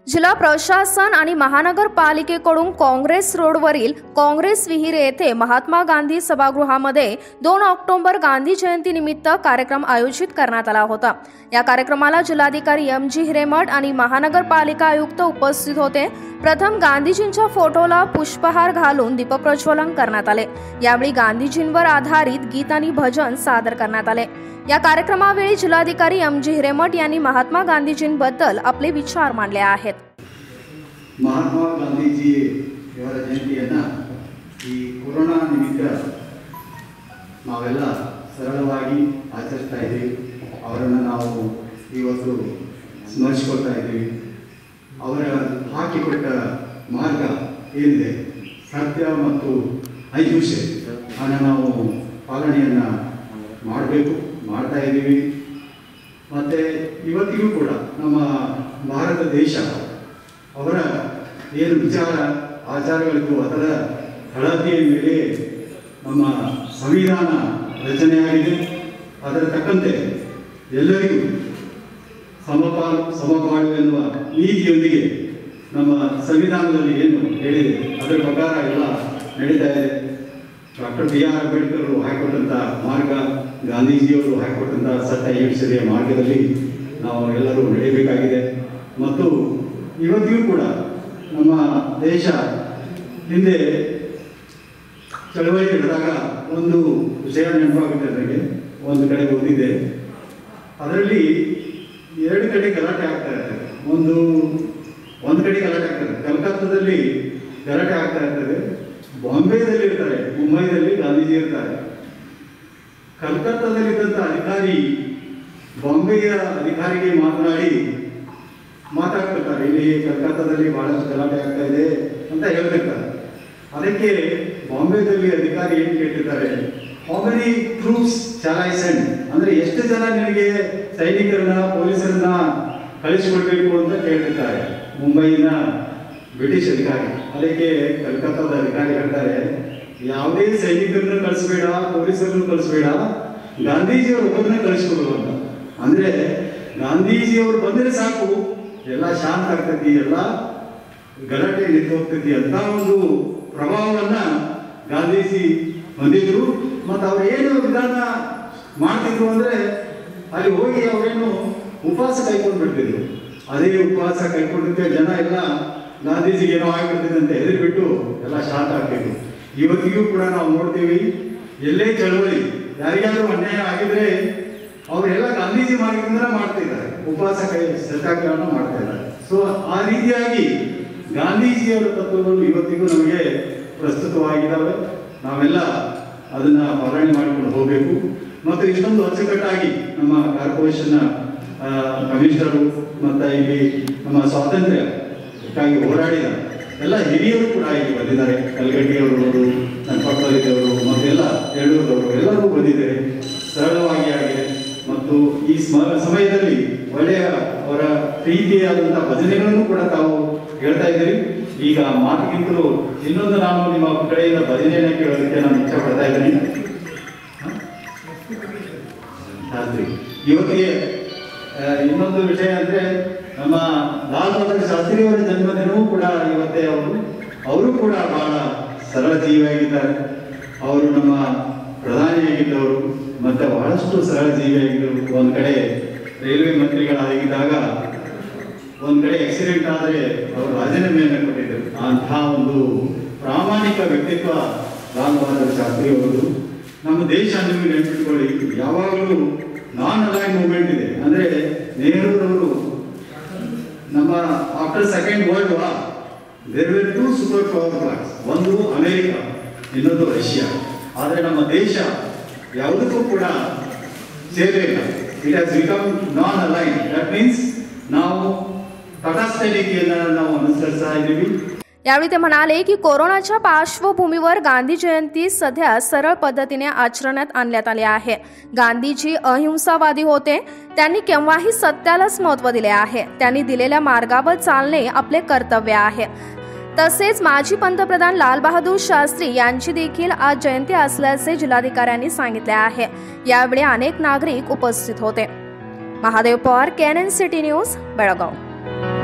जिल्हा प्रशासन आणि महानगरपालिकेकडून काँग्रेस रोडवरील काँग्रेस विहीर येथे महात्मा गांधी सभागृहामध्ये दोन ऑक्टोबर गांधी जयंतीनिमित्त कार्यक्रम आयोजित करण्यात आला होता या कार्यक्रमाला जिल्हाधिकारी एम जी हिरेमठ आणि महानगरपालिका आयुक्त उपस्थित होते प्रथम गांधीजींच्या फोटोला पुष्पहार घालून दीपप्रज्वलन करण्यात आले यावेळी गांधीजींवर आधारित गीत आणि भजन सादर करण्यात आले या कार्यक्रमावेळी जिल्हाधिकारी एम जी हिरेमठ यांनी महात्मा गांधीजींबद्दल आपले विचार मांडले आहेत ಮಹಾತ್ಮ ಗಾಂಧೀಜಿ ಇವರ ಜಯಂತಿಯನ್ನು ಈ ಕೊರೋನಾ ನಿಮಿತ್ತ ನಾವೆಲ್ಲ ಸರಳವಾಗಿ ಆಚರಿಸ್ತಾ ಇದ್ದೀವಿ ಅವರನ್ನು ನಾವು ಇವತ್ತು ಸ್ಮರಿಸ್ಕೊಳ್ತಾ ಇದ್ದೀವಿ ಅವರ ಹಾಕಿಕೊಟ್ಟ ಮಾರ್ಗ ಏನಿದೆ ಸತ್ಯ ಮತ್ತು ಅಹಿಂಸೆ ಅನ್ನು ನಾವು ಪಾಲನೆಯನ್ನು ಮಾಡಬೇಕು ಮಾಡ್ತಾ ಇದ್ದೀವಿ ಮತ್ತು ಇವತ್ತಿಗೂ ಕೂಡ ನಮ್ಮ ಭಾರತ ದೇಶ ಅವರ ಏನು ವಿಚಾರ ಆಚಾರಗಳಿಗೂ ಅದರ ಹಳದಿಯ ಮೇಲೆ ನಮ್ಮ ಸಂವಿಧಾನ ರಚನೆಯಾಗಿದೆ ಅದರ ತಕ್ಕಂತೆ ಎಲ್ಲರಿಗೂ ಸಮಪಾಲು ಸಮಪಾಲು ಎನ್ನುವ ನೀತಿಯೊಂದಿಗೆ ನಮ್ಮ ಸಂವಿಧಾನದಲ್ಲಿ ಏನು ಹೇಳಿದೆ ಅದರ ಪ್ರಕಾರ ಎಲ್ಲ ನಡೀತಾ ಇದೆ ಡಾಕ್ಟರ್ ಬಿ ಆರ್ ಅಂಬೇಡ್ಕರ್ ಅವರು ಹಾಕಿಕೊಟ್ಟಂಥ ಮಾರ್ಗ ಗಾಂಧೀಜಿಯವರು ಹಾಕಿಕೊಟ್ಟಂಥ ಸತ್ಯ ಅಹಿಂಸೆಯ ಮಾರ್ಗದಲ್ಲಿ ನಾವು ಎಲ್ಲರೂ ನಡೆಯಬೇಕಾಗಿದೆ ಮತ್ತು ಇವತ್ತಿಗೂ ಕೂಡ ನಮ್ಮ ದೇಶ ಹಿಂದೆ ಚಳವಳಿ ನಡೆದಾಗ ಒಂದು ವಿಷಯ ನೆನಪಾಗುತ್ತೆ ನನಗೆ ಒಂದು ಕಡೆ ಓದಿದ್ದೆ ಅದರಲ್ಲಿ ಎರಡು ಕಡೆ ಗಲಾಟೆ ಆಗ್ತಾ ಇರ್ತದೆ ಒಂದು ಒಂದು ಕಡೆ ಗಲಾಟೆ ಆಗ್ತದೆ ಕಲ್ಕತ್ತಾದಲ್ಲಿ ಗಲಾಟೆ ಆಗ್ತಾ ಇರ್ತದೆ ಬಾಂಬೆದಲ್ಲಿ ಇರ್ತಾರೆ ಮುಂಬೈದಲ್ಲಿ ಗಾಂಧೀಜಿ ಇರ್ತಾರೆ ಕಲ್ಕತ್ತಾದಲ್ಲಿದ್ದಂಥ ಅಧಿಕಾರಿ ಬಾಂಬೆಯ ಅಧಿಕಾರಿಗೆ ಮಾತನಾಡಿ ಮಾತಾಡ್ತಿರ್ತಾರೆ ಇಲ್ಲಿ ಕಲ್ಕತ್ತಾದಲ್ಲಿ ಬಹಳಷ್ಟು ಗಲಾಟೆ ಆಗ್ತಾ ಇದೆ ಅಂತ ಹೇಳ್ತಿರ್ತಾರೆ ಅದಕ್ಕೆ ಬಾಂಬೆದಲ್ಲಿ ಅಧಿಕಾರಿ ಏನು ಕೇಳ್ತಿದ್ದಾರೆ how many troops shall I send ಅಂದ್ರೆ ಎಷ್ಟು ಜನ ನಿನಗೆ ಸೈನಿಕರನ್ನ ಪೊಲೀಸರನ್ನ ಕಳಿಸಿಕೊಡ್ಬೇಕು ಅಂತ ಕೇಳ್ತಿರ್ತಾರೆ ಮುಂಬೈನ ಬ್ರಿಟಿಷ್ ಅಧಿಕಾರಿ ಅದಕ್ಕೆ ಕಲ್ಕತ್ತಾದ ಅಧಿಕಾರಿ ಹೇಳ್ತಾರೆ ಯಾವುದೇ ಸೈನಿಕರನ್ನ ಕಳಿಸ್ಬೇಡ ಪೊಲೀಸರನ್ನು ಕಳಿಸ್ಬೇಡ ಗಾಂಧೀಜಿಯವರು ಒಬ್ಬರನ್ನ ಕಳಿಸ್ಕೊಡು ಅಂತ ಅಂದ್ರೆ ಗಾಂಧೀಜಿಯವರು ಬಂದರೆ ಸಾಕು ಎಲ್ಲ ಶಾಂತ ಆಗ್ತೈತಿ ಎಲ್ಲ ಗಲಾಟೆ ನಿಂತು ಹೋಗ್ತೈತಿ ಅಂತ ಒಂದು ಪ್ರಭಾವವನ್ನ ಗಾಂಧೀಜಿ ಹೊಂದಿದ್ರು ಮತ್ತು ಅವ್ರು ಏನು ವಿಧಾನ ಮಾಡ್ತಿದ್ರು ಅಂದ್ರೆ ಅಲ್ಲಿ ಹೋಗಿ ಅವರೇನು ಉಪವಾಸ ಕೈಕೊಂಡು ಬಿಡ್ತಿದ್ರು ಅದೇ ಉಪವಾಸ ಕೈಕೊಂಡಕ್ಕೆ ಜನ ಎಲ್ಲ ಗಾಂಧೀಜಿಗೆ ಏನೋ ಆಗಿಬಿಡ್ತಿದೆ ಅಂತ ಹೆದರಿ ಬಿಟ್ಟು ಎಲ್ಲ ಶಾಂತ ಆಗ್ತಿದ್ರು ಇವತ್ತಿಗೂ ಕೂಡ ನಾವು ನೋಡ್ತೀವಿ ಎಲ್ಲೇ ಚಳವಳಿ ಯಾರಿಗಾದ್ರೂ ಅನ್ಯಾಯ ಆಗಿದ್ರೆ ಅವರೆಲ್ಲ ಗಾಂಧೀಜಿ ಮಾರ್ಗದಿಂದ ಮಾಡ್ತಾ ಇದ್ದಾರೆ ಉಪವಾಸ ಕೈ ಸತ್ಯಾಗ್ರಹವನ್ನು ಮಾಡ್ತಾ ಇದ್ದಾರೆ ಸೊ ಆ ರೀತಿಯಾಗಿ ಗಾಂಧೀಜಿಯವರ ತತ್ವಗಳು ಇವತ್ತಿಗೂ ನಮಗೆ ಪ್ರಸ್ತುತವಾಗಿದ್ದಾವೆ ನಾವೆಲ್ಲ ಅದನ್ನ ಪಾಲನೆ ಮಾಡಿಕೊಂಡು ಹೋಗಬೇಕು ಮತ್ತು ಇಷ್ಟೊಂದು ಅಚ್ಚುಕಟ್ಟಾಗಿ ನಮ್ಮ ಕಾರ್ಪೊರೇಷನ್ ಕಮಿಷನರು ಮತ್ತು ಇಲ್ಲಿ ನಮ್ಮ ಸ್ವಾತಂತ್ರ್ಯಕ್ಕಾಗಿ ಹೋರಾಡಿದ ಎಲ್ಲ ಹಿರಿಯರು ಕೂಡ ಇಲ್ಲಿ ಬಂದಿದ್ದಾರೆ ಕಲ್ಗಟ್ಟಿಯವರು ನನ್ನ ಪಕ್ಕದಲ್ಲಿದ್ದವರು ಮತ್ತೆಲ್ಲ ಹೇಳುವುದವರು ಎಲ್ಲರೂ ಬಂದಿದ್ದಾರೆ ಸರಳವಾಗಿ ಆಗಿದೆ ಮತ್ತು ಈ ಸ್ಮ- ಸಮಯದಲ್ಲಿ ಒಳ್ಳೆಯ ಅವರ ಪ್ರೀತಿಯಾದಂತಹ ಭಜನೆಗಳನ್ನು ಕೂಡ ತಾವು ಹೇಳ್ತಾ ಇದ್ದೀರಿ ಈಗ ಮಾತಿಗಿಂತಲೂ ಇನ್ನೊಂದು ನಾನು ನಿಮ್ಮ ಕಡೆಯಿಂದ ಭಜನೆಯನ್ನು ಕೇಳೋದಕ್ಕೆ ನಾನು ಇಚ್ಛೆ ಪಡ್ತಾ ಇದ್ದೀನಿ ಹ? ಶಾಸ್ತ್ರಿ ಇವತ್ತಿಗೆ ಆ, ಇನ್ನೊಂದು ವಿಷಯ ಅಂದ್ರೆ ನಮ್ಮ ಲಾಲ್ ಬಹದ್ದೂರ್ ಶಾಸ್ತ್ರಿಯವರ ಜನ್ಮದಿನವೂ ಕೂಡ ಇವತ್ತೇ ಅವರು ಅವರು ಕೂಡ ಬಹಳ ಸರಳ ಜೀವಿಯಾಗಿದ್ದಾರೆ ಅವರು ನಮ್ಮ ಪ್ರಧಾನಿಯಾಗಿದ್ದವರು ಮತ್ತೆ ಬಹಳಷ್ಟು ಸರಳ ಜೀವಿಯಾಗಿದ್ದರು ಒಂದ್ ಕಡೆ ರೈಲ್ವೆ ಮಂತ್ರಿಗಳಾಗಿದ್ದಾಗ ಒಂದ್ ಕಡೆ ಆಕ್ಸಿಡೆಂಟ್ ಆದರೆ ಅವರು ರಾಜೀನಾಮೆಯನ್ನು ಕೊಟ್ಟಿದ್ದರು ಅಂತಹ ಒಂದು ಪ್ರಾಮಾಣಿಕ ವ್ಯಕ್ತಿತ್ವ ಲಾಲ್ ಬಹದ್ದೂರ್ ಶಾಸ್ತ್ರಿ ಅವರು ನಮ್ಮ ದೇಶ ನೀವು ನೆನಪಿಟ್ಕೊಳ್ಳಿ ಯಾವಾಗಲೂ ನಾನ್ ಅಲೈನ್ ಮೂವ್ಮೆಂಟ್ ಇದೆ ಅಂದ್ರೆ ನೆಹರೂರವರು ನಮ್ಮ after second world war there were two super power blocs ಒಂದು ಅಮೆರಿಕ ಇನ್ನೊಂದು ರಷ್ಯಾ ಆದರೆ ನಮ್ಮ ದೇಶ ಯಾವುದಕ್ಕೂ ಕೂಡ ಸೇರಲಿಲ್ಲ it has become non align that means ನಾವು ತಟಸ್ಥ ನೀತಿಯನ್ನು ನಾವು ಅನುಸರಿಸ್ತಾ ಇದ್ದೀವಿ यावेळी ते म्हणाले की कोरोनाच्या पार्श्वभूमीवर गांधी जयंती सध्या सरळ पद्धतीने आचरणात आणण्यात आली आहे गांधीजी अहिंसावादी होते त्यांनी केव्हाही सत्यालाच महत्त्व दिले आहे त्यांनी दिलेल्या मार्गावर चालणे आपले कर्तव्य आहे तसेच माजी पंतप्रधान लालबहादूर शास्त्री यांची देखील आज जयंती असल्याचे जिल्हाधिकाऱ्यांनी सांगितले आहे यावेळी अनेक नागरिक उपस्थित होते Mahadev Pawar Canon City News Belgaum